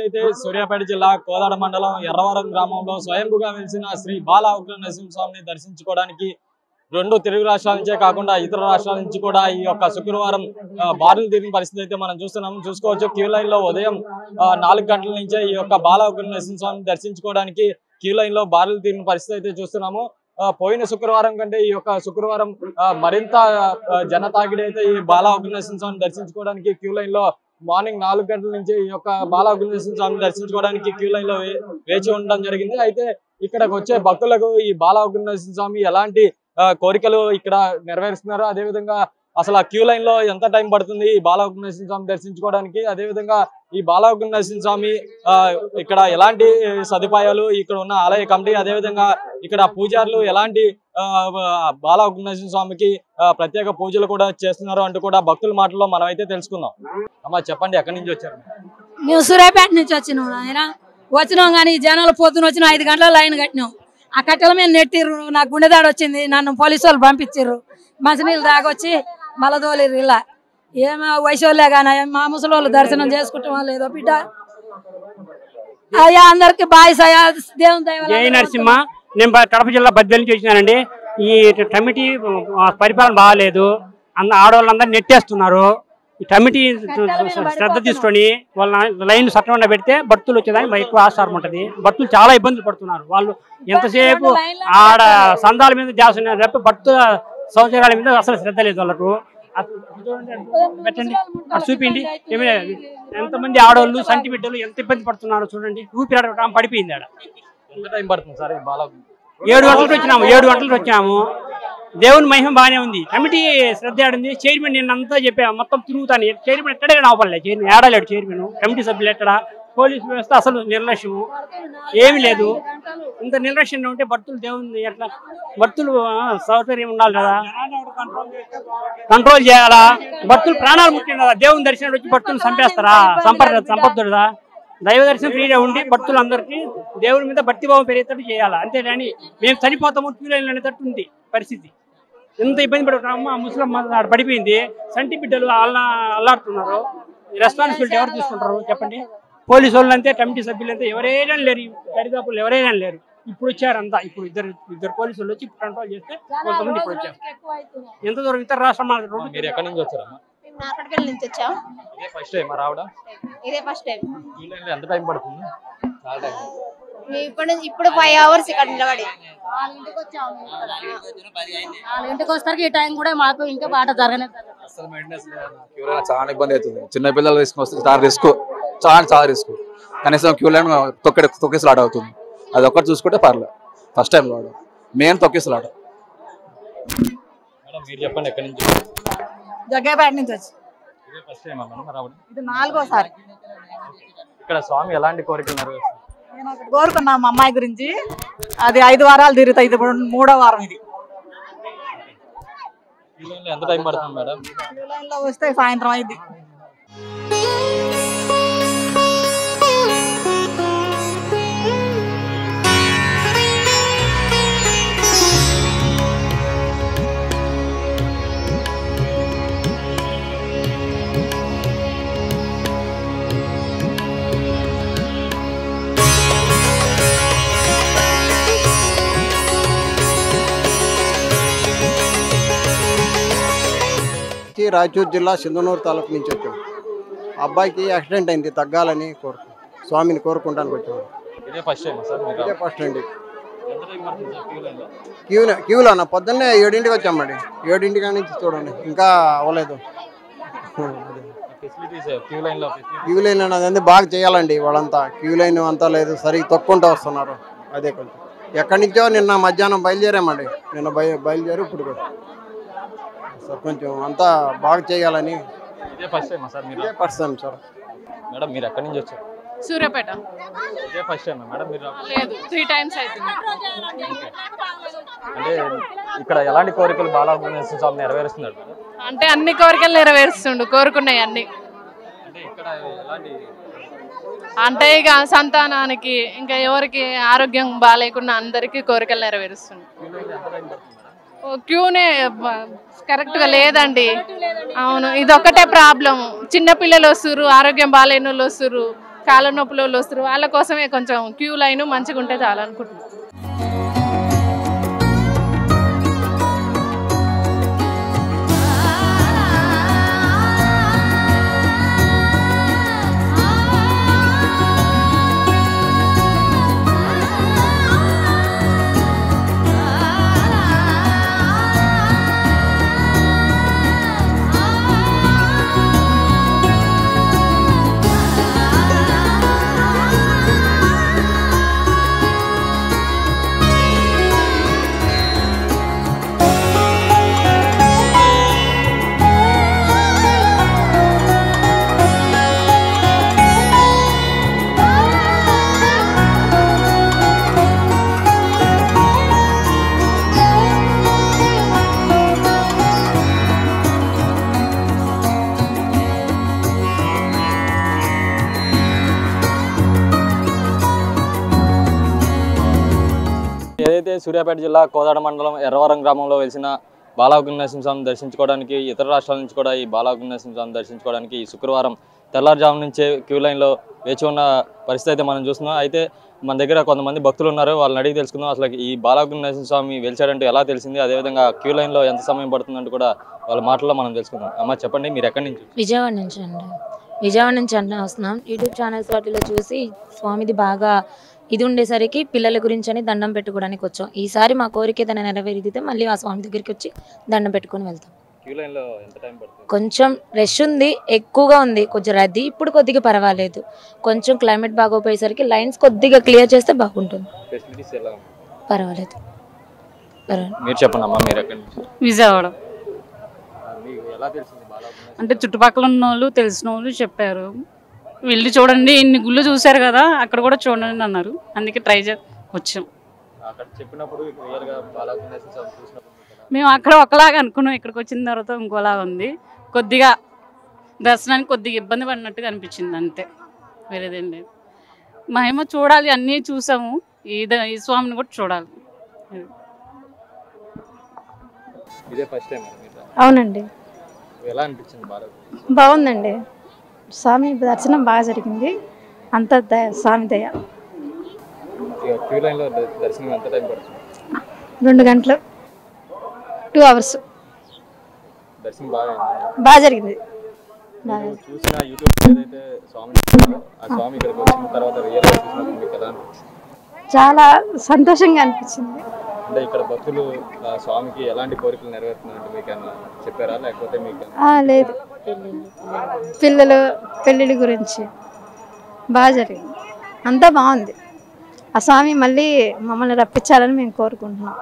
అయితే సూర్యాపేట జిల్లా కోదాడ మండలం ఎర్రవరం గ్రామంలో స్వయంభుగా వెలిసిన శ్రీ బాల ఉగ్ర నరసింహస్వామిని దర్శించుకోవడానికి రెండు తెలుగు రాష్ట్రాల నుంచే కాకుండా ఇతర రాష్ట్రాల నుంచి కూడా ఈ యొక్క శుక్రవారం ఆ, బారులు తీరిన పరిస్థితి అయితే మనం చూస్తున్నాం చూసుకోవచ్చు క్యూ లైన్ లో ఉదయం ఆ, నాలుగు గంటల నుంచే ఈ యొక్క బాల ఉగ్ర నరసింహస్వామిని దర్శించుకోవడానికి క్యూ లైన్ లో బారులు తీరిన పరిస్థితి అయితే చూస్తున్నాము ఆ, పోయిన శుక్రవారం కంటే ఈ యొక్క శుక్రవారం ఆ, మరింత ఆ, జనతాగిడి అయితే ఈ బాల ఉగ్ర నరసింహస్వామిని దర్శించుకోవడానికి క్యూ లైన్ లో మార్నింగ్ నాలుగు గంటల నుంచి ఈ యొక్క బాల ఉగ్ర నరసింహస్వామిని దర్శించుకోవడానికి క్యూ లైన్ లో వే- వేచి ఉండడం జరిగింది అయితే ఇక్కడికి వచ్చే భక్తులకు ఈ బాల ఉగ్ర నరసింహస్వామి ఎలాంటి ఆ, కోరికలు ఇక్కడ నెరవేరుస్తున్నారు అదే విధంగా అసలు ఆ క్యూ లైన్ లో ఎంత టైం పడుతుంది ఈ బాల ఉగ్ర నరసింహస్వామి దర్శించుకోవడానికి అదే విధంగా ఈ బాల ఉగ్ర నరసింహస్వామి ఆ, ఇక్కడ ఎలాంటి సదుపాయాలు ఇక్కడ ఉన్న ఆలయ కమిటీ అదే విధంగా ఇక్కడ పూజారులు ఎలాంటి ఆ, బాల ఉగ్ర నరసింహస్వామికి ఆ, ప్రత్యేక పూజలు కూడా చేస్తున్నారు అంటూ కూడా భక్తుల మాటల్లో మనం అయితే తెలుసుకుందాం అమ్మా చెప్పండి ఎక్కడి నుంచి వచ్చారు మేము సూర్యాపేట నుంచి వచ్చినాం ఆయన వచ్చినాం కానీ జనాలు పొద్దున వచ్చిన ఐదు గంటల లైన్ కట్టినాం ఆ కట్టెల మీద నెట్టిర్రు నాకు గుండెదాడు వచ్చింది నన్ను పోలీసు వాళ్ళు పంపించిర్రు మంచినీళ్ళు తాగొచ్చి మళ్ళా తోలిర్రు ఇలా ఏమో వయసోళ్ళే కానీ మా ముసలోళ్ళు దర్శనం చేసుకుంటామో లేదో బిడ్డ అయ్యా అందరికి బాయ్స్ అయ్యా దేవుని దయ వల్ల జై నరసింహ నేను బ- కడప జిల్లా బద్దెల నుంచి వచ్చినానండి ఈ కమిటీ ఆ, పరిపాలన బాగాలేదు అన్న ఆడవాళ్ళందరూ నెట్టేస్తున్నారు ఈ కమిటీ శ్రద్ధ తీసుకొని వాళ్ళ లైన్ సక్రమంగా పెడితే భక్తులు వచ్చేదానికి ఎక్కువ ఆస్కారం ఉంటుంది భక్తులు చాలా ఇబ్బందులు పడుతున్నారు వాళ్ళు ఎంతసేపు ఆడ సందాల మీద చేస్తున్నారు తప్ప భక్తుల సౌకర్యాల మీద అసలు శ్రద్ధ లేదు వాళ్ళకు అసలు చూడండి, అటు పెట్టండి అటు చూపిండి ఏమైనా ఎంతమంది ఆడవాళ్ళు సంటి బిడ్డలు ఎంత ఇబ్బంది పడుతున్నారో చూడండి ఊపిరి పడిపోయింది ఆడ ఎంత టైం పడుతుంది సార్ ఈ బాల ఏడు గంటలకు వచ్చినాము ఏడు గంటలకు వచ్చాము దేవుని మహిమ బాగానే ఉంది కమిటీ శ్రద్ధ ఆడింది చైర్మన్ నిన్నంతా చెప్పా మొత్తం తిరుగుతాను చైర్మన్ ఎక్కడే అవపడలే చైర్మన్ ఏడాలేడు చైర్మన్ కమిటీ సభ్యులు ఎక్కడ పోలీస్ వ్యవస్థ అసలు నిర్లక్ష్యము ఏమీ లేదు ఇంత నిర్లక్ష్యంగా ఉంటే భక్తులు దేవుని ఎట్లా భక్తులు ఆ, సౌకర్యం ఉండాలి కదా కంట్రోల్ చేయాలా భక్తులు ప్రాణాలు ముఖ్యం కదా దేవుని దర్శనం వచ్చి భక్తులు చంపేస్తారా సంపద సంపద్దుడా దైవ దర్శనం ఫ్రీగా ఉండి భక్తులందరికీ దేవుని మీద భక్తిభావం పెరిగేటట్టు చేయాలా అంతేగాని మేము చనిపోతాము క్యూ లైన్ అనేటట్టు ఉంది పరిస్థితి ఎంత ఇబ్బంది పడుతున్నాము ఆ ముస్లిం ఆడ పడిపోయింది సంటి బిడ్డలు అల్లా అల్లాడుతున్నారు రెస్పాన్సిబిలిటీ ఎవరు తీసుకుంటారు చెప్పండి పోలీసు వాళ్ళు అంతే కమిటీ సభ్యులు అంతే ఎవరైనా లేరు ఈ దరిదాపులు ఎవరైనా లేరు ఇప్పుడు వచ్చారు అంతా ఇప్పుడు ఇద్దరు ఇద్దరు పోలీసు వాళ్ళు వచ్చి కంట్రోల్ చేస్తే కొంతమంది ఇప్పుడు వచ్చారు ఎంత దూరం ఇతర రాష్ట్రం మన రోడ్డు మీరు ఎక్కడి నుంచి వచ్చారమ్మా మేము నార్కట్పల్లి నుంచి వచ్చాం ఇదే ఫస్ట్ టైం రావడం ఇదే ఫస్ట్ టైం క్యూ లైన్ లో ఎంత టైం పడుతుంది చాలా టైం మేము ఇప్పటి నుంచి ఇప్పుడు ఫైవ్ అవర్స్ ఇక్కడ నిలబడి ఇంటికి వస్తారు ఈ టైం కూడా మాకు ఇంకా బాట జరగలేదు అసలు మెయింటెనెన్స్ లేదు క్యూ లైన్ చాలా ఇబ్బంది అవుతుంది చిన్న పిల్లలు తీసుకొస్తే చాలా రిస్క్ చాలా చాలా రిస్క్ కనీసం క్యూ లైన్ తొక్కడి తొక్కేసలాట అవుతుంది అది ఒక్కటి చూసుకుంటే పర్లేదు ఫస్ట్ టైం రావడం మెయిన్ తొక్కేసలాట మేడం మీరు చెప్పండి ఎక్కడి నుంచి జగ్గేపేట నుంచి వచ్చి ఇదే ఫస్ట్ టైం మేడం రావడం ఇది నాలుగోసారి ఇక్కడ స్వామి ఎలాంటి కోరికలు నెరవేరుస్తారు నేను ఒకటి కోరుకున్నాను మా అమ్మాయి గురించి అది ఐదు వారాలు తిరుగుతాయి ఇది ఇప్పుడు మూడో వారం ఇది క్యూ లైన్ లో ఎంత టైం పడుతుంది మేడం లైన్ లో వస్తే సాయంత్రం అయింది వచ్చి రాయచూర్ జిల్లా సింధనూరు తాలూకు నుంచి వచ్చాం అబ్బాయికి యాక్సిడెంట్ అయింది తగ్గాలని కోరుకు స్వామిని కోరుకుంటానికి వచ్చాము ఇదే ఫస్ట్ టైం సార్ మీరు ఇదే రావడం? ఫస్ట్ అండి ఎంత టైం పడుతుంది సార్ క్యూ లైన్ లో క్యూ క్యూలో అన్న పొద్దున్నే ఏడింటికి వచ్చామండి ఏడింటి కాడి నుంచి చూడండి ఇంకా అవ్వలేదు ఫెసిలిటీస్ క్యూ లైన్ లో ఫెసిలిటీస్ క్యూ లైన్ అనేది బాగా చేయాలండి వాళ్ళంతా క్యూ లైన్ అంతా లేదు సరిగ్గా తొక్కుంటూ వస్తున్నారు అదే కొంచెం ఎక్కడి నుంచో నిన్న మధ్యాహ్నం బయలుదేరామండి నిన్న బయ బయలుదేరి ఇప్పుడు సార్ కొంచెం అంతా బాగా చేయాలని ఇదే ఫస్ట్ టైం సార్ మీరు ఇదే పర్సన్ సార్ మేడం మీరు ఎక్కడి నుంచి వచ్చారు సూర్యాపేట ఇదే ఫస్ట్ టైం మేడం మీరు రావడం? లేదు త్రీ టైమ్స్ అవుతుంది అంటే ఇక్కడ ఎలాంటి కోరికలు బాలాభువనేశ్వర స్వామి నెరవేరుస్తున్నారు మేడం? అంటే అన్ని కోరికలు నెరవేరుస్తుండు కోరుకున్నాయి అన్ని అంటే ఇక్కడ ఎలాంటి అంటే ఇక సంతానానికి ఇంకా ఎవరికి ఆరోగ్యం బాగాలేకున్నా అందరికీ కోరికలు నెరవేరుస్తుండు ఓ, క్యూనే కరెక్ట్ గా లేదండి అవును ఇది ఒకటే ప్రాబ్లం చిన్న పిల్లలు వస్తురు ఆరోగ్యం బాగాలేని వాళ్ళు వస్తురు కాళ్ళ నొప్పులు వాళ్ళు వస్తారు వాళ్ళ కోసమే కొంచెం క్యూ లైన్ మంచిగా ఉంటే చాలా అనుకుంటున్నాను ఏదైతే సూర్యాపేట జిల్లా కోదాడ మండలం ఎర్రవరం గ్రామంలో వెలిసిన బాలాగుణ నరసింహస్వామిని దర్శించుకోవడానికి ఇతర రాష్ట్రాల నుంచి కూడా ఈ బాలాగుణ నరసింహస్వామిని దర్శించుకోవడానికి ఈ శుక్రవారం తెల్లారుజాము నుంచే క్యూ లైన్లో వేచి ఉన్న పరిస్థితి అయితే మనం చూస్తున్నాం అయితే మన దగ్గర కొంతమంది భక్తులు ఉన్నారు వాళ్ళని అడిగి తెలుసుకుందాం అసలు ఈ బాలాగుణ నరసింహస్వామి వెలిచాడంటే ఎలా తెలిసింది అదేవిధంగా క్యూ లైన్లో ఎంత సమయం పడుతుందంటూ కూడా వాళ్ళ మాటల్లో మనం తెలుసుకుందాం అమ్మ చెప్పండి మీరు ఎక్కడి నుంచి విజయవాడ నుంచి అండి విజయవాడ నుంచి అంటే వస్తున్నాం యూట్యూబ్ ఛానల్స్ వాటిలో చూసి స్వామిది బాగా ఇది ఉండేసరికి పిల్లల గురించి అని దండం పెట్టుకోవడానికి వచ్చాం ఈసారి మా కోరిక ఏదైనా నెరవేరితే మళ్ళీ ఆ స్వామి దగ్గరికి వచ్చి దండం పెట్టుకొని వెళ్తాం క్యూ లైన్లో ఎంత టైం పడుతుంది కొంచెం రష్ ఉంది ఎక్కువగా ఉంది కొంచెం రద్దీ ఇప్పుడు కొద్దిగా పర్వాలేదు కొంచెం క్లైమేట్ బాగోపోయేసరికి లైన్స్ కొద్దిగా క్లియర్ చేస్తే బాగుంటుంది ఫెసిలిటీస్ ఎలా ఉంది పర్వాలేదు పర్వాలేదు మీరు చెప్పండి అమ్మా మీరు ఎక్కడి నుంచి విజయవాడ మీకు ఎలా తెలిసింది బాలాగుణ అంటే చుట్టుపక్కల ఉన్న వాళ్ళు తెలిసిన వాళ్ళు చెప్పారు వెళ్ళి చూడండి ఇన్ని గుళ్ళు చూశారు కదా అక్కడ కూడా చూడండి అన్నారు అందుకే ట్రై చే వచ్చాం అక్కడ చెప్పినప్పుడు రియల్గా బాలాగుణ నరసింహస్వామి చూసినప్పుడు మీకు ఎలా మేము అక్కడ ఒకలాగా అనుకున్నాం ఇక్కడికి వచ్చిన తర్వాత ఇంకోలా ఉంది కొద్దిగా దర్శనానికి కొద్దిగా ఇబ్బంది పడినట్టుగా అనిపించింది అంతే వేరేదేం లేదు మహిమ చూడాలి అన్నీ చూసాము ఈ ద- ఈ స్వామిని కూడా చూడాలి ఇదే ఫస్ట్ టైం మీరు అవునండి ఎలా అనిపించింది బాగా బాగుందండి స్వామి దర్శనం బాగా జరిగింది అంత దయ స్వామి దయ క్యూ లైన్ లో ద- దర్శనం ఎంత టైం పడుతుంది రెండు గంటలు టూ అవర్స్ దర్శనం బాగా అయింది. బాగా జరిగింది బాగా మీరు చూసిన యూట్యూబ్ ఏదైతే స్వామి చూసారో, ఆ స్వామి ఇక్కడికి వచ్చిన తర్వాత రియల్ గా చూసినప్పుడు మీకు ఎలా అనిపించింది చాలా సంతోషంగా అనిపించింది అంటే ఇక్కడ భక్తులు ఆ స్వామికి ఎలాంటి కోరికలు నెరవేరుతున్నాయంటే మీకు ఏమన్నా చెప్పారా లేకపోతే మీకు ఆ, లేదు పిల్లలు పెళ్ళిళ్ళ గురించి బాగా జరిగింది అంతా బాగుంది ఆ స్వామి మళ్ళీ మమ్మల్ని రప్పించాలని మేము కోరుకుంటున్నాం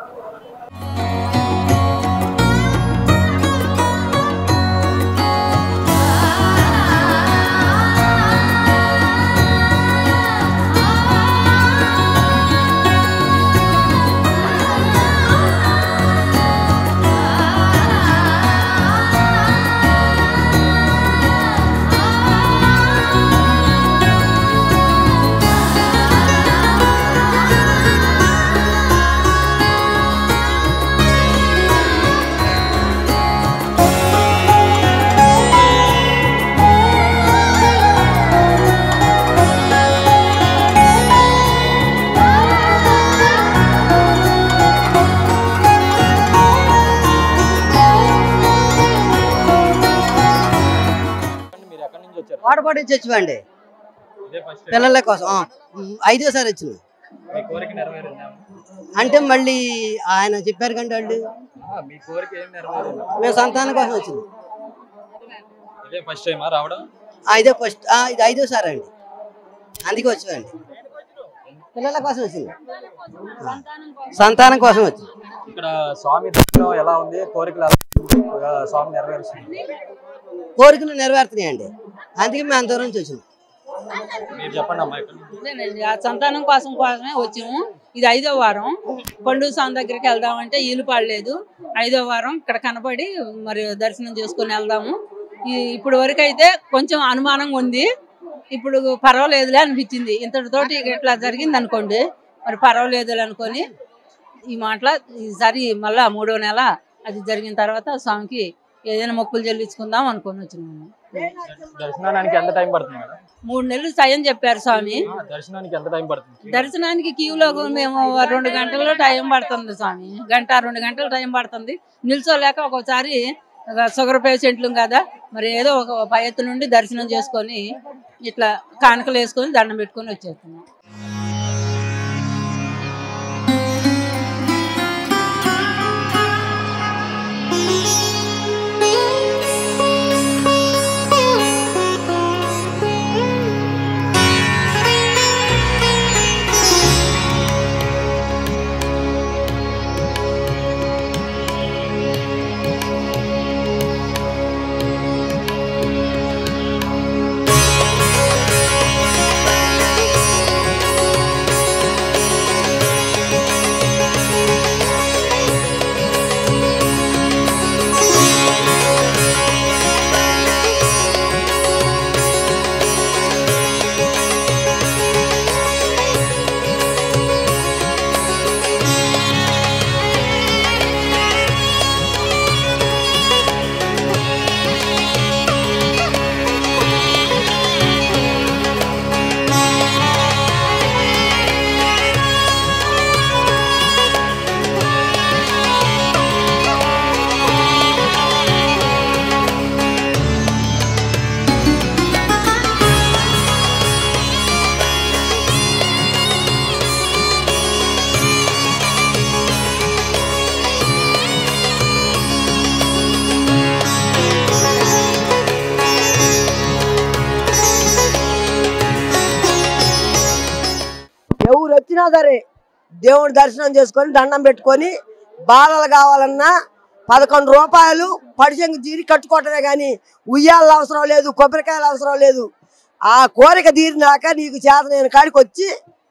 మీరు ఎక్కడి నుంచి వచ్చారు వాడపాటి నుంచి వచ్చివండి ఇదే ఫస్ట్ పిల్లల కోసం ఆ, ఉమ్, ఐదోసారి వచ్చినాం మీ కోరిక నెరవేరిందా అంటే మళ్ళీ ఆయన చెప్పారు కంటే వాళ్ళు ఆ, మీ కోరిక ఏం నెరవేరింది మేము సంతానం కోసం వచ్చినాం ఇదే ఫస్ట్ టైమా రావడం ఆ, ఇదే ఫస్ట్ ఆ, ఇది ఐదోసారి అండి అందుకే వచ్చామండి పిల్లల కోసం వచ్చింది ఆ, సంతానం కోసం వచ్చింది ఇక్కడ స్వామి దర్శనం ఎలా ఉంది కోరికలు ఎలా ఆ, స్వామి నెరవేరుస్తుంది కోరికలు నెరవేరుతున్నాయండి అందుకే మేము అంత నుంచి వచ్చినాం మీరు చెప్పండి అమ్మా ఇక్కడ అదేనండి ఆ సంతానం కోసం కోసమే వచ్చాము ఇది ఐదో వారం పండుగ స్వామి దగ్గరికి వెళ్దామంటే వీలు పడలేదు ఐదో వారం ఇక్కడ కనపడి మరి దర్శనం చేసుకొని వెళ్దాము ఈ- ఇప్పుడు వరకు అయితే కొంచెం అనుమానంగా ఉంది ఇప్పుడు పర్వాలేదులే అనిపించింది ఇంతటితోటి ఇట్లా జరిగింది అనుకోండి మరి పర్వాలేదు అనుకొని ఈ మాటల ఈసారి మళ్ళా మూడో నెల అది జరిగిన తర్వాత స్వామికి ఏదైనా మొక్కులు చెల్లించుకుందాం అనుకొని వచ్చినాము దర్శనానికి ఎంత టైం పడుతుంది మేడం మూడు నెలలు టైం చెప్పారు స్వామి ఆ, దర్శనానికి ఎంత టైం పడుతుంది దర్శనానికి క్యూలో మేము రెండు గంటల్లో టైం పడుతుంది స్వామి గంట రెండు గంటలు టైం పడుతుంది నిల్చోలేక ఒక్కోసారి షుగర్ పేషెంట్లు కదా మరి ఏదో ఒక పై ఎత్తు నుండి దర్శనం చేసుకొని ఇట్లా కానుకలు వేసుకొని దండం పెట్టుకొని వచ్చేస్తున్నాం ఎవరు వచ్చినా సరే దేవుడి దర్శనం చేసుకొని దండం పెట్టుకొని బాలలు కావాలన్నా పదకొండు రూపాయలు పడిశంగు తీరి కట్టుకోవటమే కానీ ఉయ్యాల అవసరం లేదు కొబ్బరికాయలు అవసరం లేదు ఆ కోరిక తీరినాక నీకు చేత నేను కాడికి వచ్చి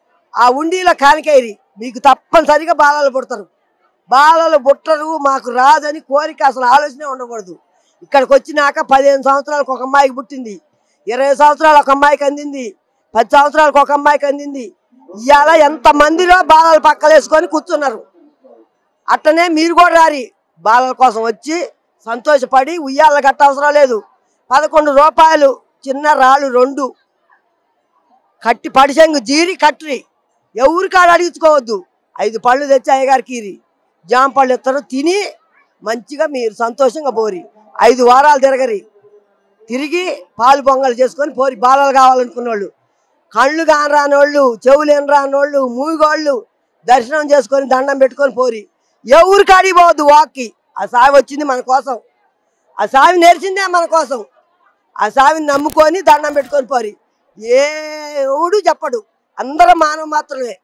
ఆ ఉండిలో కానికేరి మీకు తప్పనిసరిగా బాలలు పుడతారు బాలలు పుట్టరు మాకు రాదని కోరిక అసలు ఆలోచనే ఉండకూడదు ఇక్కడికి వచ్చినాక పదిహేను సంవత్సరాలకు ఒక అమ్మాయికి పుట్టింది ఇరవై సంవత్సరాలు ఒక అమ్మాయికి అందింది పది సంవత్సరాలకు ఒక అమ్మాయికి అందింది ఇవాళ ఎంత మందిలో బాలలు పక్కలేసుకొని కూర్చున్నారు అట్టనే మీరు కూడా రారి బాలల కోసం వచ్చి సంతోషపడి ఉయ్యాల గట్ట అవసరం లేదు పదకొండు రూపాయలు చిన్న రాళ్ళు రెండు కట్టి పడిశంగు జీరి కట్టి ఎవరి కాడ అడిగించుకోవద్దు ఐదు పళ్ళు తెచ్చి అయ్యగారికి ఇరి జామ పళ్ళు ఇస్తారు తిని మంచిగా మీరు సంతోషంగా పోరి ఐదు వారాలు తిరగరి తిరిగి పాలు పొంగలు చేసుకొని పోరి బాలలు కావాలనుకున్న వాళ్ళు కళ్ళు కానరాని వాళ్ళు చెవులు ఎనరాని వాళ్ళు మూగోళ్ళు దర్శనం చేసుకొని దండం పెట్టుకొని పోరి ఎవరు కాడికి పోవద్దు వాక్కి ఆ సావి వచ్చింది మన కోసం ఆ సావి నేర్చిందే మన కోసం ఆ సావిని నమ్ముకొని దండం పెట్టుకొని పోరి ఏ ఎవడు చెప్పడు అందరం మానవ మాత్రమే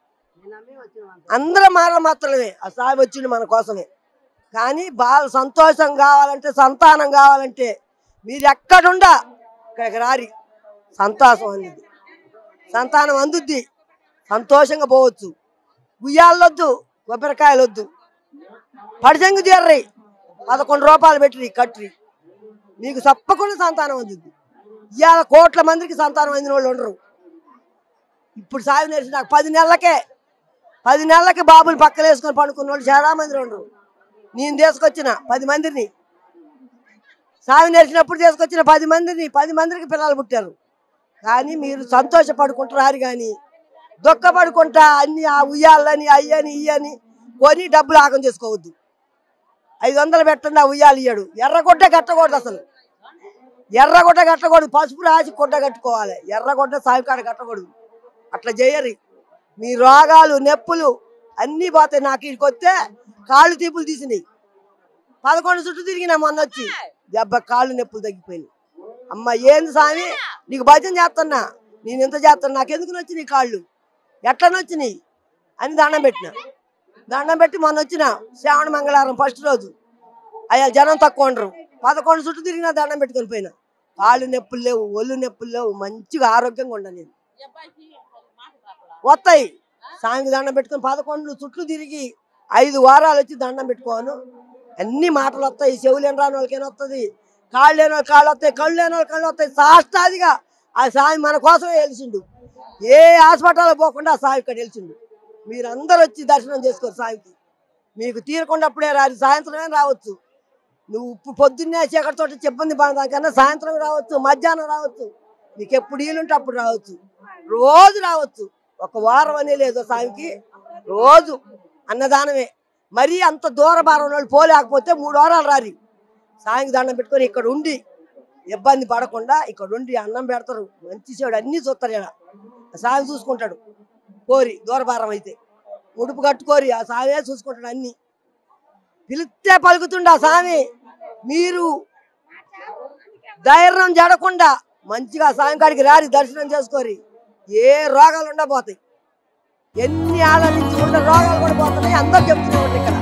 అందరం మానవ మాత్రమే ఆ సావి వచ్చింది మన కోసమే కానీ బాగా సంతోషం కావాలంటే సంతానం కావాలంటే మీరు ఎక్కడుండా ఇక్కడికి రారి సంతోషం అనేది సంతానం అందుద్ది సంతోషంగా పోవచ్చు గుయ్యాలొద్దు కొబ్బరికాయలు వద్దు పడిసంగు తీర్రి పదకొండు రూపాయలు పెట్టి కట్టి మీకు తప్పకుండా సంతానం అందుద్ది ఇవాళ కోట్ల మందికి సంతానం అందిన వాళ్ళు ఉండరు ఇప్పుడు సాగు నేర్చి నాకు పది నెలలకే పది నెలలకి బాబులు పక్కన వేసుకొని పండుకున్న వాళ్ళు చాలా మంది ఉండరు నేను తీసుకొచ్చిన పది మందిని సాగు నేర్చినప్పుడు తీసుకొచ్చిన పది మందిని పది మందికి పిల్లలు పుట్టారు కానీ మీరు సంతోషపడుకుంటారు కానీ దుఃఖపడుకుంటా అన్ని ఆ ఉయ్యాలని అయ్యని ఇయ్యని కొని డబ్బులు ఆగం చేసుకోవద్దు ఐదు వందలు పెట్టండి ఆ ఉయ్యాలు ఇయ్యడు ఎర్రగొడ్డ కట్టకూడదు అసలు ఎర్రగొడ్డ కట్టకూడదు పసుపు రాసి గుడ్డ కట్టుకోవాలి ఎర్రగొడ్డ సాయికాడ కట్టకూడదు అట్లా చేయరు మీ రోగాలు నొప్పులు అన్నీ పోతాయి నాకు ఇక్కడికి వస్తే కాళ్ళు తీపులు తీసినాయి పదకొండు చుట్టూ తిరిగినా మొన్న వచ్చి దెబ్బ కాళ్ళు నొప్పులు తగ్గిపోయినాయి అమ్మ ఏంది స్వామి నీకు భజన చేస్తున్నా నేను ఎంత చేస్తున్నా నాకెందుకు నచ్చి నీ కాళ్ళు ఎట్లా నచ్చినాయి అని దండం పెట్టిన దండం పెట్టి మొన్న వచ్చిన శ్రావణ మంగళవారం ఫస్ట్ రోజు అయ్యా జనం తక్కువ ఉండరు పదకొండు చుట్టూ తిరిగినా దండం పెట్టుకొని పోయినా కాళ్ళు నొప్పులు లేవు ఒళ్ళు నొప్పులు లేవు మంచిగా ఆరోగ్యంగా ఉండ నేను వస్తాయి సాయంకి దండం పెట్టుకొని పదకొండు చుట్లు తిరిగి ఐదు వారాలు వచ్చి దండం పెట్టుకోను అన్ని మాటలు వస్తాయి చెవులు లేని రాని వాళ్ళకి వస్తుంది కాళ్ళు లేని వాళ్ళు కాళ్ళు వస్తాయి కళ్ళు లేని వాళ్ళు కళ్ళు వస్తాయి సాష్టాదిగా ఆ సాయి మన కోసమే వెలిసిండు ఏ హాస్పిటల్ పోకుండా ఆ సాయి ఇక్కడ వెలిసిండు మీరందరూ వచ్చి దర్శనం చేసుకోరు సాయికి మీకు తీరకుండా అప్పుడే రాదు సాయంత్రమే రావచ్చు నువ్వు ఇప్పుడు పొద్దున్నే చీకటితో ఇబ్బంది పడదానికన్నా సాయంత్రం రావచ్చు మధ్యాహ్నం రావచ్చు నీకు ఎప్పుడు వీలుంటే అప్పుడు రావచ్చు రోజు రావచ్చు ఒక వారం అనే లేదు స్వామికి రోజు అన్నదానమే మరీ అంత దూర భారం వాళ్ళు పోలేకపోతే మూడు వారాలు రారి సాయంకి దండం పెట్టుకొని ఇక్కడ ఉండి ఇబ్బంది పడకుండా ఇక్కడ ఉండి అన్నం పెడతారు మంచి చెడు అన్నీ చూస్తారు ఇక్కడ సాయం చూసుకుంటాడు కోరి దూరభారం అయితే ఉడుపు కట్టుకోరి ఆ సామే చూసుకుంటాడు అన్ని పిలిస్తే పలుకుతుండ ఆ సామి మీరు ధైర్యం జడకుండా మంచిగా సాయంకాడికి రారి దర్శనం చేసుకోరి ఏ రోగాలు ఉండబోతాయి ఎన్ని ఆళ్ళ నుంచి ఉన్న రోగాలు కూడా పోతున్నాయి అందరు చెప్తూనే ఉంటాయి ఇక్కడ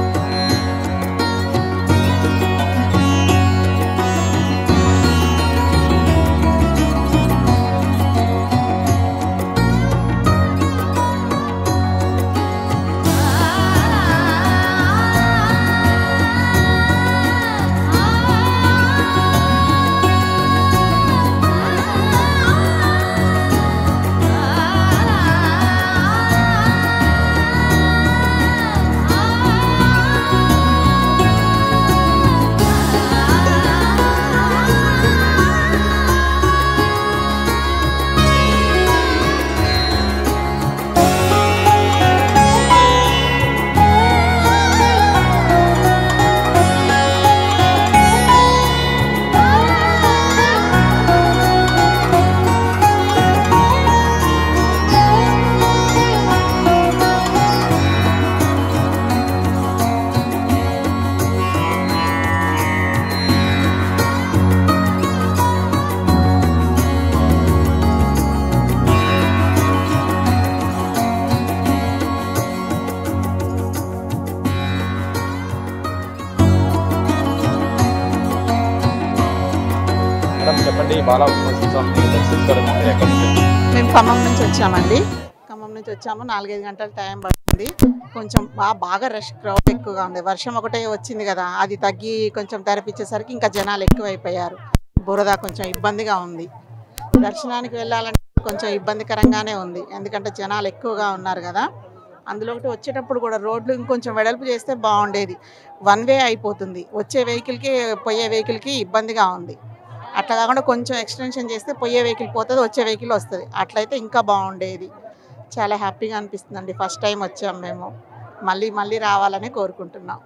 మేడం చెప్పండి బాలా స్వామిని దర్శించుకోవడం మీరు ఎక్కడి నుంచి వచ్చారు? మేము ఖమ్మం నుంచి వచ్చామండి ఖమ్మం నుంచి వచ్చాము నాలుగైదు గంటల టైం పడుతుంది కొంచెం బా- బాగా రష్ క్రౌడ్ ఎక్కువగా ఉంది వర్షం ఒకటే వచ్చింది కదా అది తగ్గి కొంచెం తెరపించేసరికి ఇంకా జనాలు ఎక్కువైపోయారు బురద కొంచెం ఇబ్బందిగా ఉంది దర్శనానికి వెళ్ళాలంటే కొంచెం ఇబ్బందికరంగానే ఉంది ఎందుకంటే జనాలు ఎక్కువగా ఉన్నారు కదా అందులో ఒకటి వచ్చేటప్పుడు కూడా రోడ్లు ఇంకొంచెం వెడల్పు చేస్తే బాగుండేది వన్ వే అయిపోతుంది వచ్చే వెహికల్కి పోయే వెహికల్కి ఇబ్బందిగా ఉంది అట్లా కాకుండా కొంచెం ఎక్స్టెన్షన్ చేస్తే పోయే వెహికల్ పోతుంది వచ్చే వెహికల్ వస్తుంది అట్లయితే ఇంకా బాగుండేది చాలా హ్యాపీగా అనిపిస్తుందండి ఫస్ట్ టైం వచ్చాం మేము మళ్ళీ మళ్ళీ రావాలని కోరుకుంటున్నాం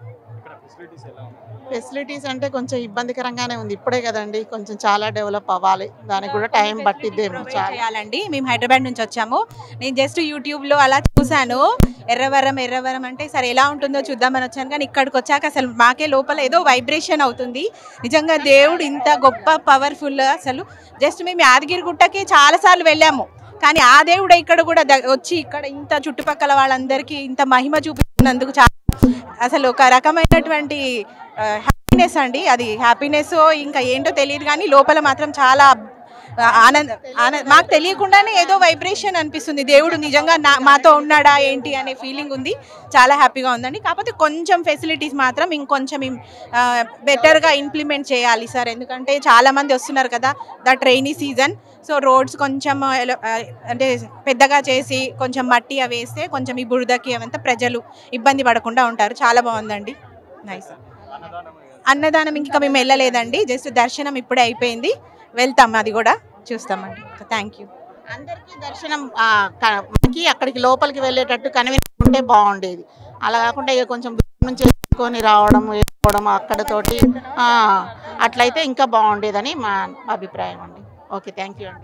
ఫెసిలిటీస్ అంటే కొంచెం ఇబ్బందికరంగానే ఉంది ఇప్పుడే కదండి కొంచెం చాలా డెవలప్ అవ్వాలి దానికి కూడా టైం పట్టిద్దేమో చాలా చేయాలండి మేము హైదరాబాద్ నుంచి వచ్చాము నేను జస్ట్ యూట్యూబ్లో అలా చూశాను ఎర్రవరం ఎర్రవరం అంటే సరే ఎలా ఉంటుందో చూద్దామని వచ్చాను కానీ ఇక్కడికి వచ్చాక అసలు మాకే లోపల ఏదో వైబ్రేషన్ అవుతుంది నిజంగా దేవుడు ఇంత గొప్ప పవర్ఫుల్ అసలు జస్ట్ మేము యాదగిరి గుట్టకి చాలాసార్లు వెళ్ళాము కానీ ఆ దేవుడు ఇక్కడ కూడా ద- వచ్చి ఇక్కడ ఇంత చుట్టుపక్కల వాళ్ళందరికీ ఇంత మహిమ చూపిస్తున్నందుకు చాలా అసలు ఒక రకమైనటువంటి హ్యాపీనెస్ అండి అది హ్యాపీనెస్ ఇంకా ఏంటో తెలియదు కానీ లోపల మాత్రం చాలా ఆనంద ఆనంద మాకు తెలియకుండానే ఏదో వైబ్రేషన్ అనిపిస్తుంది దేవుడు నిజంగా నా మాతో ఉన్నాడా ఏంటి అనే ఫీలింగ్ ఉంది చాలా హ్యాపీగా ఉందండి కాకపోతే కొంచెం ఫెసిలిటీస్ మాత్రం ఇంకొంచెం బెటర్గా ఇంప్లిమెంట్ చేయాలి సార్ ఎందుకంటే చాలా మంది వస్తున్నారు కదా that rainy season so roads కొంచెం ఎల- ఆ, అంటే పెద్దగా చేసి కొంచెం మట్టి అవి వేస్తే కొంచెం ఈ బురదకి అవంతా ప్రజలు ఇబ్బంది పడకుండా ఉంటారు చాలా బాగుందండి నైస్ అన్నదానం ఇంకా మేము వెళ్ళలేదండి జస్ట్ దర్శనం ఇప్పుడే అయిపోయింది వెళ్తాం అది కూడా చూస్తామండి థ్యాంక్ యూ అందరికీ దర్శనం ఆ, క- మనకి అక్కడికి లోపలికి వెళ్ళేటట్టు కన్వీనియంట్ ఉంటే బాగుండేది అలా కాకుండా ఇక కొంచెం దూరం నుంచి ఎత్తుకొని రావడం వెళ్ళిపోవడం అక్కడతోటి ఆ, అట్లయితే ఇంకా బాగుండేదని మా అభిప్రాయం అండి ఓకే థ్యాంక్ యూ అండి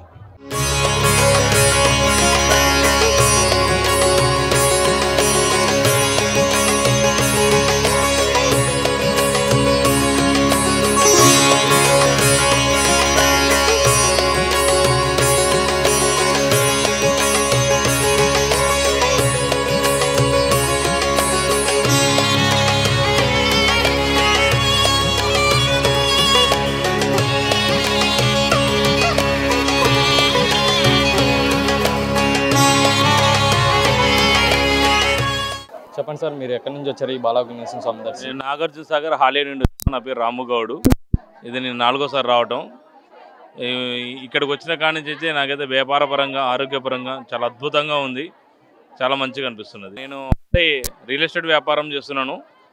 చెప్పండి సార్ మీరు ఎక్కడి నుంచి వచ్చారు ఈ బాలాగుణేశ్వర స్వామి దర్శనం నేను నాగార్జున సాగర్ హాలే నుండి వచ్చాను. నా పేరు రాముగౌడు ఇది నేను నాలుగోసారి రావటం ఈ- ఇక్కడికి వచ్చిన కాడి నుంచి అయితే నాకైతే వ్యాపారపరంగా ఆరోగ్యపరంగా చాలా అద్భుతంగా ఉంది చాలా మంచిగా అనిపిస్తున్నది నేను అంటే రియల్ ఎస్టేట్ వ్యాపారం చేస్తున్నాను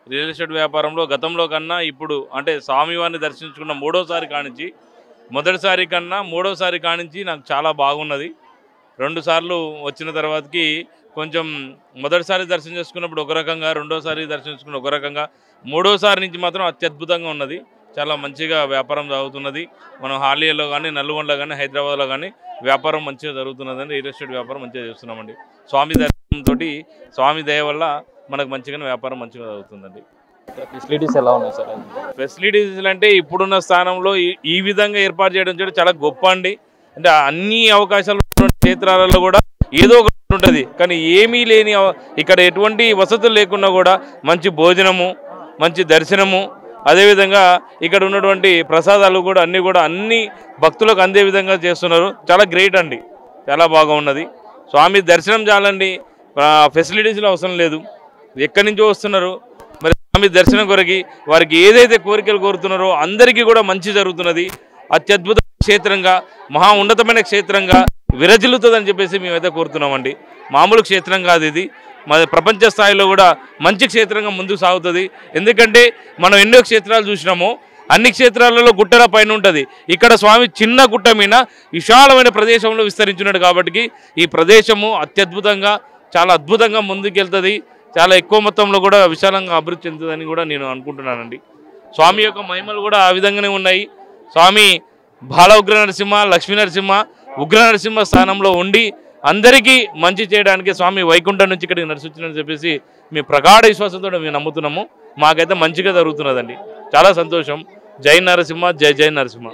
రియల్ ఎస్టేట్ వ్యాపారంలో గతంలో కన్నా ఇప్పుడు అంటే స్వామివారిని దర్శించుకున్న మూడోసారి కానించి మొదటిసారి కన్నా మూడోసారి కానించి నాకు చాలా బాగున్నది రెండు సార్లు వచ్చిన తర్వాతకి కొంచెం మొదటిసారి దర్శనం చేసుకున్నప్పుడు ఒక రకంగా రెండోసారి దర్శించుకున్న ఒక రకంగా మూడోసారి నుంచి మాత్రం అత్యద్భుతంగా ఉన్నది చాలా మంచిగా వ్యాపారం సాగుతున్నది మనం హాలియాలో కానీ నల్గొండలో కానీ హైదరాబాద్లో కానీ వ్యాపారం మంచిగా జరుగుతున్నదని రియల్ ఎస్టేట్ వ్యాపారం మంచిగా చేస్తున్నామండి స్వామి దర్శనంతో స్వామి దయ వల్ల మనకు మంచిగానే వ్యాపారం మంచిగా జరుగుతుందండి ఫెసిలిటీస్ ఎలా ఉన్నాయి సార్ ఫెసిలిటీస్ అంటే ఇప్పుడున్న స్థానంలో ఈ- ఈ విధంగా ఏర్పాటు చేయడం చేయడం చాలా గొప్ప అండి అంటే అన్ని అవకాశాలు ఉన్నటువంటి క్షేత్రాలలో కూడా ఏదో ఒకటి ఉంటుంది కానీ ఏమీ లేని అవ- ఇక్కడ ఎటువంటి వసతులు లేకున్నా కూడా మంచి భోజనము మంచి దర్శనము అదేవిధంగా ఇక్కడ ఉన్నటువంటి ప్రసాదాలు కూడా అన్నీ కూడా అన్ని భక్తులకు అందే విధంగా చేస్తున్నారు చాలా గ్రేట్ అండి చాలా బాగా ఉన్నది స్వామి దర్శనం చాలండి ఫెసిలిటీస్లో అవసరం లేదు ఎక్కడి నుంచో వస్తున్నారు మరి స్వామి దర్శనం కొరకి వారికి ఏదైతే కోరికలు కోరుతున్నారో అందరికీ కూడా మంచి జరుగుతున్నది అత్యద్భుత క్షేత్రంగా మహా ఉన్నతమైన క్షేత్రంగా విరజిల్లుతుందని చెప్పేసి మేమైతే కోరుతున్నామండి మామూలు క్షేత్రం కాదు ఇది మన ప్రపంచ స్థాయిలో కూడా మంచి క్షేత్రంగా ముందుకు సాగుతుంది ఎందుకంటే మనం ఎన్నో క్షేత్రాలు చూసినాము అన్ని క్షేత్రాలలో గుట్టల పైన ఉంటుంది ఇక్కడ స్వామి చిన్న గుట్ట మీద విశాలమైన ప్రదేశంలో విస్తరించున్నాడు కాబట్టి ఈ ప్రదేశము అత్యద్భుతంగా చాలా అద్భుతంగా ముందుకెళ్తుంది చాలా ఎక్కువ మొత్తంలో కూడా విశాలంగా అభివృద్ధి చెందుతుందని కూడా నేను అనుకుంటున్నానండి స్వామి యొక్క మహిమలు కూడా ఆ విధంగానే ఉన్నాయి స్వామి బాల ఉగ్ర నరసింహ లక్ష్మీ నరసింహ ఉగ్ర నరసింహ స్థానంలో ఉండి అందరికీ మంచి చేయడానికి స్వామి వైకుంఠం నుంచి ఇక్కడికి నడిచొచ్చిందని చెప్పేసి మీ ప్రగాఢ విశ్వాసంతో మేము నమ్ముతున్నాము మాకైతే మంచిగా జరుగుతున్నదండి చాలా సంతోషం జై నరసింహ జై జై నరసింహ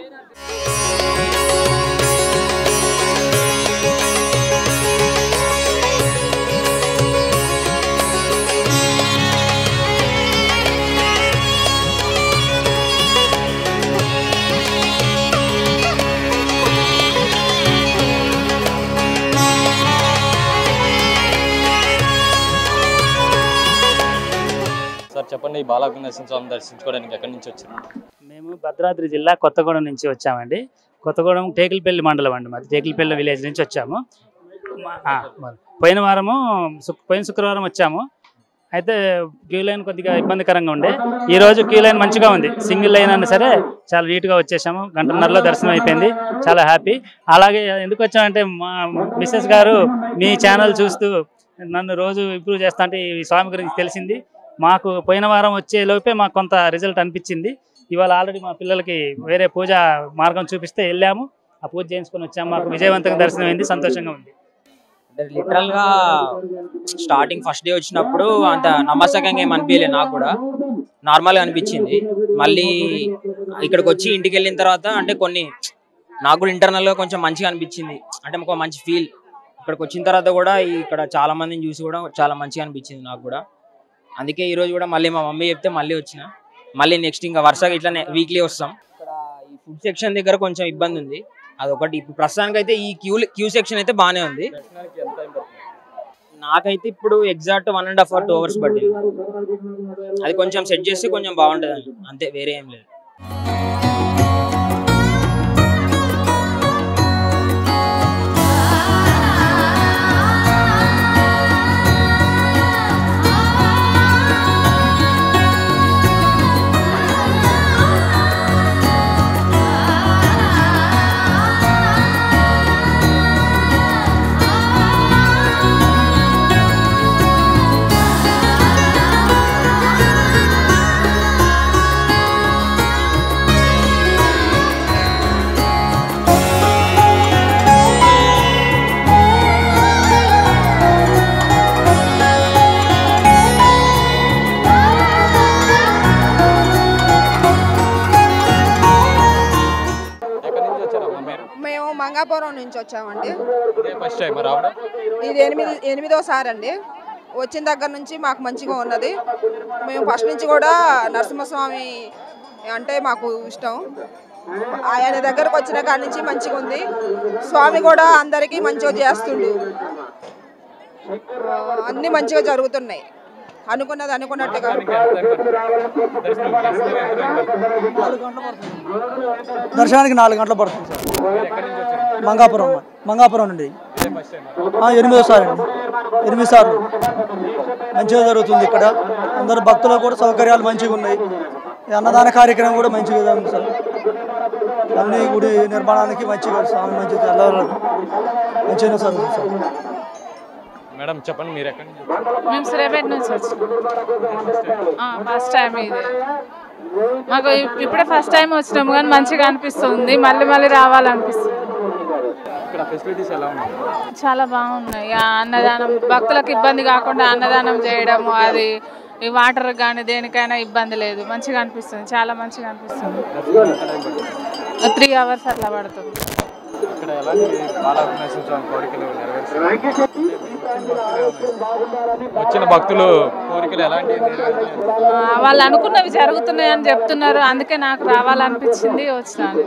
సార్ చెప్పండి ఈ బాలాకు నరసింహ స్వామి దర్శించుకోవడానికి ఎక్కడి నుంచి వచ్చారు మేము భద్రాద్రి జిల్లా కొత్తగూడెం నుంచి వచ్చామండి కొత్తగూడెం టేకిలపల్లి మండలం అండి మాది టేకిలపల్లి విలేజ్ నుంచి వచ్చాము మా- ఆ, మా- పోయిన వారము శుక్- పోయిన శుక్రవారం వచ్చాము అయితే క్యూ లైన్ కొద్దిగా ఇబ్బందికరంగా ఉండే ఈ రోజు క్యూ లైన్ మంచిగా ఉంది సింగిల్ లైన్ అయినా సరే చాలా నీట్గా వచ్చేసాము గంటన్నరలో దర్శనం అయిపోయింది చాలా హ్యాపీ అలాగే ఎందుకు వచ్చామంటే మా మిస్సెస్ గారు మీ ఛానల్ చూస్తూ నన్ను రోజు ఇంప్రూవ్ చేస్తా అంటే ఈ స్వామి గురించి తెలిసింది మాకు పోయిన వారం వచ్చే లోపే మాకు కొంత రిజల్ట్ అనిపించింది ఇవాళ ఆల్రెడీ మా పిల్లలకి వేరే పూజ మార్గం చూపిస్తే వెళ్ళాము ఆ పూజ చేయించుకొని వచ్చాము మాకు విజయవంతంగా దర్శనం అయింది సంతోషంగా ఉంది అంటే లిటరల్ గా స్టార్టింగ్ ఫస్ట్ డే వచ్చినప్పుడు అంత నమ్మసకంగా ఏం అనిపించలేదు నాకు కూడా నార్మల్ గా అనిపించింది మళ్ళీ ఇక్కడికి వచ్చి ఇంటికి వెళ్ళిన తర్వాత అంటే కొన్ని నాకు కూడా ఇంటర్నల్ గా కొంచెం మంచిగా అనిపించింది అంటే ఒక మంచి ఫీల్ ఇక్కడికి వచ్చిన తర్వాత కూడా ఈ ఇక్కడ చాలా మందిని చూసి కూడా చాలా మంచిగా అనిపించింది నాకు కూడా అందుకే ఈ రోజు కూడా మళ్ళీ మా మమ్మీ చెప్తే మళ్ళీ వచ్చిన మళ్ళీ నెక్స్ట్ ఇంకా వరుసగా ఇట్లానే వీక్లీ వస్తాం ఇక్కడ ఈ ఫుడ్ సెక్షన్ దగ్గర కొంచెం ఇబ్బంది ఉంది అదొకటి ఇప్పుడు ప్రస్తుతానికి అయితే ఈ క్యూ క్యూ సెక్షన్ అయితే బాగానే ఉంది నాకైతే ఇప్పుడు exact one and half hour two hours పట్టింది అది కొంచెం సెట్ చేస్తే కొంచెం బాగుంటుంది అంతే వేరే ఏం లేదు ఎక్కడి నుంచి వచ్చారమ్మా మీరు మేము మంగాపురం నుంచి వచ్చామండి ఇదే ఫస్ట్ టైం రావడం ఇది ఎనిమిది ఎనిమిదోసారి అండి వచ్చిన దగ్గర నుంచి మాకు మంచిగా ఉన్నది మేము ఫస్ట్ నుంచి కూడా నరసింహస్వామి అంటే మాకు ఇష్టం ఆయన దగ్గరకు వచ్చిన కాడి నుంచి మంచిగా ఉంది స్వామి కూడా అందరికీ మంచిగా చేస్తుండు ఆ, అన్నీ మంచిగా జరుగుతున్నాయి అనుకున్నది అనుకున్నట్టుగా దర్శనానికి నాలుగు గంటలు పడుతుంది సార్ మంగాపురం మంగాపురం నుండి ఆ, ఎనిమిదోసారి అండి ఎనిమిది సార్లు మంచిగా జరుగుతుంది ఇక్కడ అందరు భక్తులకు కూడా సౌకర్యాలు మంచిగా ఉన్నాయి ఈ అన్నదాన కార్యక్రమం కూడా మంచిగా ఉంది సార్ అన్ని గుడి నిర్మాణానికి మంచిగా స్వామి మంచిగా తెల్లవారు మంచిగా సార్ సార్ మేడం చెప్పండి మీరు ఎక్కడి నుంచి వచ్చారు? మేము సూర్యాపేట నుంచి వచ్చినాం ఫస్ట్ టైం ఇది మాకు ఇప్- ఇప్పుడే ఫస్ట్ టైం వచ్చినాము కానీ మంచిగా అనిపిస్తుంది మళ్ళీ మళ్ళీ రావాలనిపిస్తుంది ఇక్కడ ఫెసిలిటీస్ ఎలా ఉన్నాయి చాలా బాగున్నాయి ఇక అన్నదానం భక్తులకు ఇబ్బంది కాకుండా అన్నదానం చేయడము అది ఈ వాటర్ కానీ దేనికైనా ఇబ్బంది లేదు మంచిగా అనిపిస్తుంది చాలా మంచిగా అనిపిస్తుంది త్రీ అవర్స్ అట్లా పడుతుంది ఇక్కడ ఎలాంటి బాలాభినరసింహ స్వామి కోరికలు నెరవేరుస్తున్నారు వచ్చిన భక్తులు కోరికలు ఎలాంటి ఆ, వాళ్ళు అనుకున్నవి జరుగుతున్నాయి అని చెప్తున్నారు అందుకే నాకు రావాలనిపించింది వచ్చినాను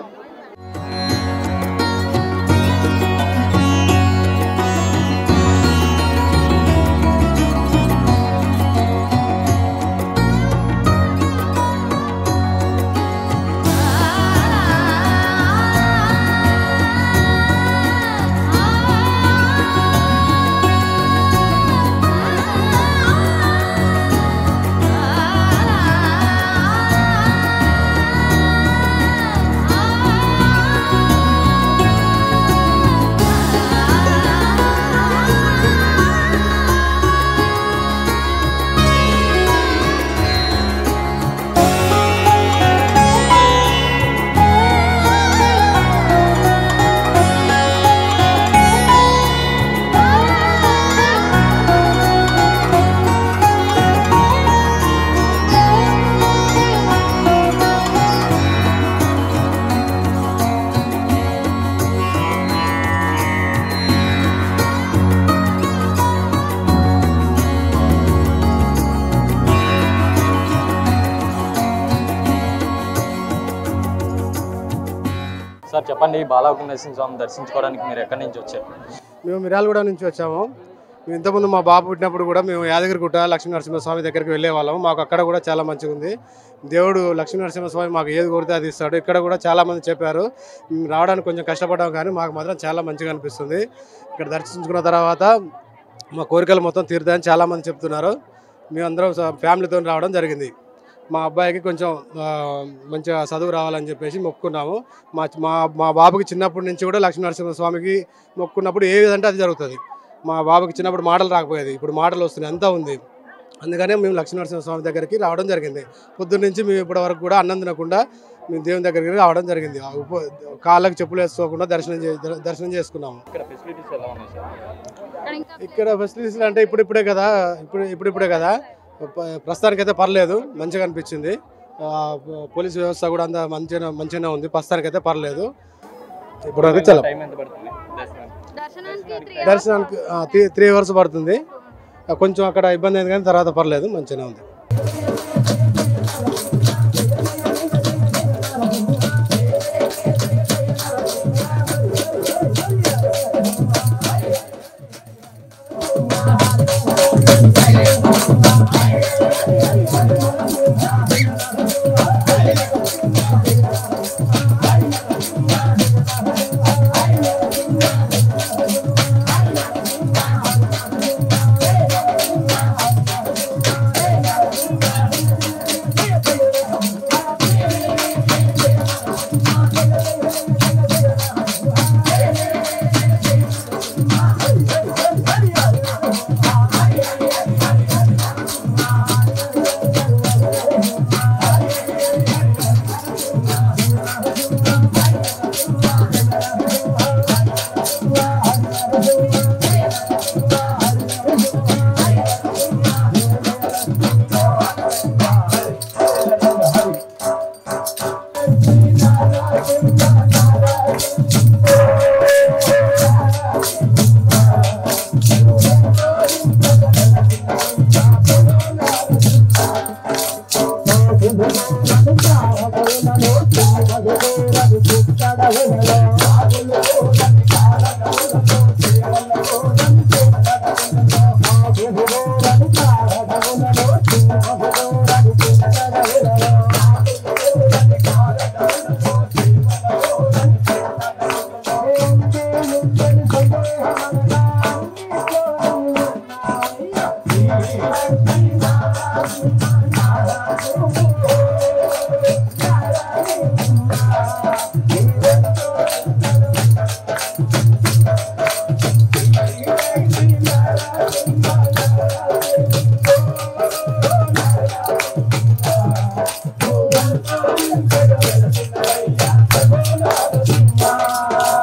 సార్ చెప్పండి బాలాకు నరసింహ స్వామి దర్శించుకోవడానికి మీరు ఎక్కడి నుంచి వచ్చారు మేము మిర్యాలగూడ నుంచి వచ్చాము మేము ఇంతకుముందు మా బాబు పుట్టినప్పుడు కూడా మేము యాదగిరిగుట్ట లక్ష్మీ నరసింహస్వామి దగ్గరికి వెళ్ళే వాళ్ళం మాకు అక్కడ కూడా చాలా మంచిగా ఉంది దేవుడు లక్ష్మీ నరసింహస్వామి మాకు ఏది కోరితే అది ఇస్తాడు ఇక్కడ కూడా చాలా మంది చెప్పారు మేము రావడానికి కొంచెం కష్టపడ్డాం కానీ మాకు మాత్రం చాలా మంచిగా అనిపిస్తుంది ఇక్కడ దర్శించుకున్న తర్వాత మా కోరికలు మొత్తం తీరుతాయని చాలా మంది చెప్తున్నారు మేమందరం స- ఫ్యామిలీతో రావడం జరిగింది మా అబ్బాయికి కొంచెం ఆ, మంచిగా చదువు రావాలని చెప్పేసి మొక్కుకున్నాము మా మా మా బాబుకి చిన్నప్పటి నుంచి కూడా లక్ష్మీ నరసింహ స్వామికి మొక్కున్నప్పుడు ఏ విధంటే అది జరుగుతుంది మా బాబుకి చిన్నప్పుడు మాటలు రాకపోయేది ఇప్పుడు మాటలు వస్తున్నాయి అంతా ఉంది అందుకనే మేము లక్ష్మీ నరసింహ స్వామి దగ్గరికి రావడం జరిగింది పొద్దున్న నుంచి మేము ఇప్పటి వరకు కూడా అన్నం తినకుండా మేము దేవుని దగ్గరికి రావడం జరిగింది ఆ ఉప కాళ్ళకి చెప్పులు వేసుకోకుండా దర్శనం చే దర్శనం చేసుకున్నాము ఇక్కడ ఫెసిలిటీస్ ఎలా ఉన్నాయి సార్ ఇక్కడ ఫెసిలిటీస్ అంటే ఇప్పుడిప్పుడే కదా ఇప్పుడు ఇప్పుడిప్పుడే కదా ప- ప్రస్తుతానికైతే పర్లేదు మంచిగా అనిపించింది ఆ, ప- పోలీస్ వ్యవస్థ కూడా అంత మంచిగా మంచిగానే ఉంది ప్రస్తుతానికైతే పర్లేదు ఇప్పుడు వరకు చాలా టైం ఎంత పడుతుంది దర్శనానికి దర్శనానికి త్రీ త్రీ అవర్స్ పడుతుంది ఆ, కొంచెం అక్కడ ఇబ్బంది అయింది కానీ తర్వాత పర్లేదు మంచిగానే ఉంది Thank you. ఆ